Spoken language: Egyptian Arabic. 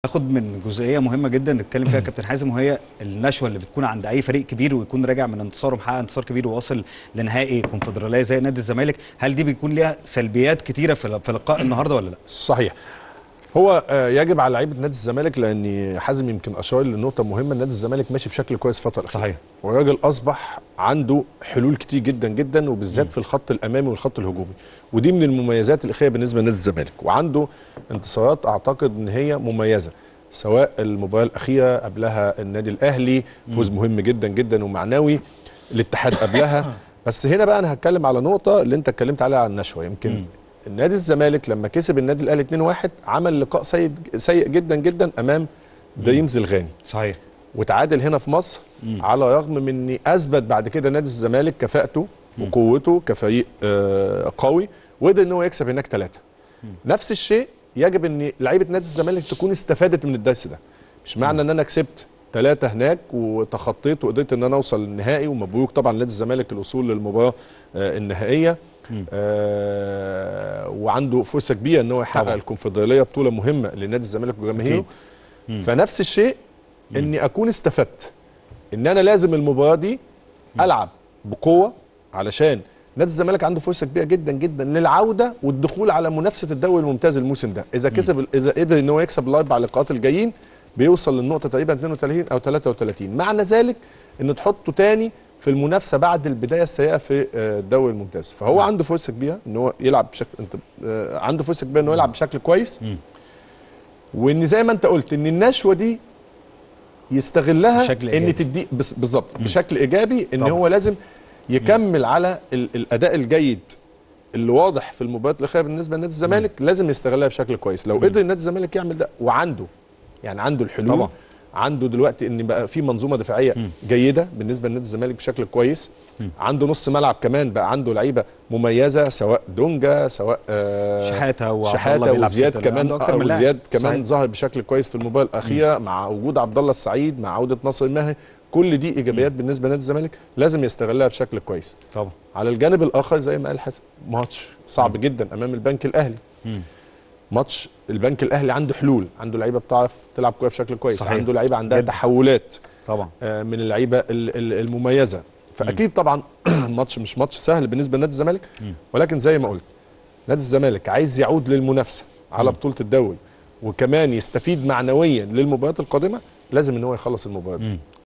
ناخد من جزئيه مهمه جدا نتكلم فيها كابتن حازم وهي النشوه اللي بتكون عند اي فريق كبير ويكون راجع من انتصار ومحقق انتصار كبير وواصل لنهائي كونفدراليه زي نادي الزمالك هل دي بيكون ليها سلبيات كتيره في في لقاء النهارده ولا لا صحيح هو آه، يجب على لعيبه نادي الزمالك لان حازم يمكن اشار لنقطه مهمه نادي الزمالك ماشي بشكل كويس الفتره الاخيره صحيح. والراجل اصبح عنده حلول كتير جدا جدا وبالذات في الخط الامامي والخط الهجومي ودي من المميزات الاخيره بالنسبه لنادي الزمالك وعنده انتصارات اعتقد ان هي مميزه سواء المباراه الاخيره قبلها النادي الاهلي فوز مهم جدا جدا ومعنوي الاتحاد قبلها بس هنا بقى انا هتكلم على نقطه اللي انت اتكلمت عليها عن النشوه يمكن النادي الزمالك لما كسب النادي الاهلي 2-1 عمل لقاء سيء سيء جدا جدا امام دريمز الغاني صحيح وتعادل هنا في مصر على الرغم من ان اثبت بعد كده نادي الزمالك كفاءته وقوته كفريق آه، قوي وقدر ان هو يكسب هناك ثلاثه نفس الشيء يجب ان لعيبه نادي الزمالك تكون استفادت من الدرس ده مش معنى ان انا كسبت ثلاثة هناك وتخطيت وقدرت ان انا اوصل للنهائي ومبروك طبعا نادي الزمالك الوصول للمباراه آه، النهائيه آه وعنده فرصه كبيره ان هو يحقق طبعاً. الكونفدراليه بطوله مهمه لنادي الزمالك وجماهيره فنفس الشيء اني اكون استفدت ان انا لازم المباراه دي العب بقوه علشان نادي الزمالك عنده فرصه كبيره جدا جدا للعوده والدخول على منافسه الدوري الممتاز الموسم ده اذا كسب اذا قدر ان هو يكسب الاربع لقاءات الجايين بيوصل للنقطه تقريبا 32 او 33 معنى ذلك ان تحطه تاني في المنافسه بعد البدايه السيئه في آه، الدوري الممتاز فهو عنده فرصه كبيره ان هو يلعب بشكل انت آه، عنده فرصه كبيره ان هو يلعب بشكل كويس وان زي ما انت قلت ان النشوه دي يستغلها بشكل ان إيجابي. تدي بس- بالظبط بشكل ايجابي ان طبعا. هو لازم يكمل على ال الاداء الجيد اللي واضح في المباريات الاخيره بالنسبه لنادي الزمالك لازم يستغلها بشكل كويس لو قدر نادي الزمالك يعمل ده وعنده يعني عنده الحلول طبعا. عنده دلوقتي ان بقى في منظومه دفاعيه جيده بالنسبه لنادي الزمالك بشكل كويس عنده نص ملعب كمان بقى عنده لعيبه مميزه سواء دونجا سواء آه شحاتة وعبد الله شحاته بيلعب وزياد ستة. كمان عنده أكتر آه من لاعب. وزياد كمان صحيح. ظهر بشكل كويس في المباراه الاخيره مع وجود عبد الله السعيد مع عوده ناصر الماهر كل دي ايجابيات بالنسبه لنادي الزمالك لازم يستغلها بشكل كويس طبعا على الجانب الاخر زي ما قال حسن ماتش صعب جدا امام البنك الاهلي ماتش البنك الاهلي عنده حلول عنده لعيبه بتعرف تلعب كويس بشكل كويس صحيح. عنده لعيبه عندها جدا. تحولات طبعا آه، من اللعيبه ال- ال- المميزه فاكيد طبعا الماتش مش ماتش سهل بالنسبه لنادي الزمالك ولكن زي ما قلت نادي الزمالك عايز يعود للمنافسه على بطوله الدوري وكمان يستفيد معنويا للمباريات القادمه لازم ان هو يخلص المباراه دي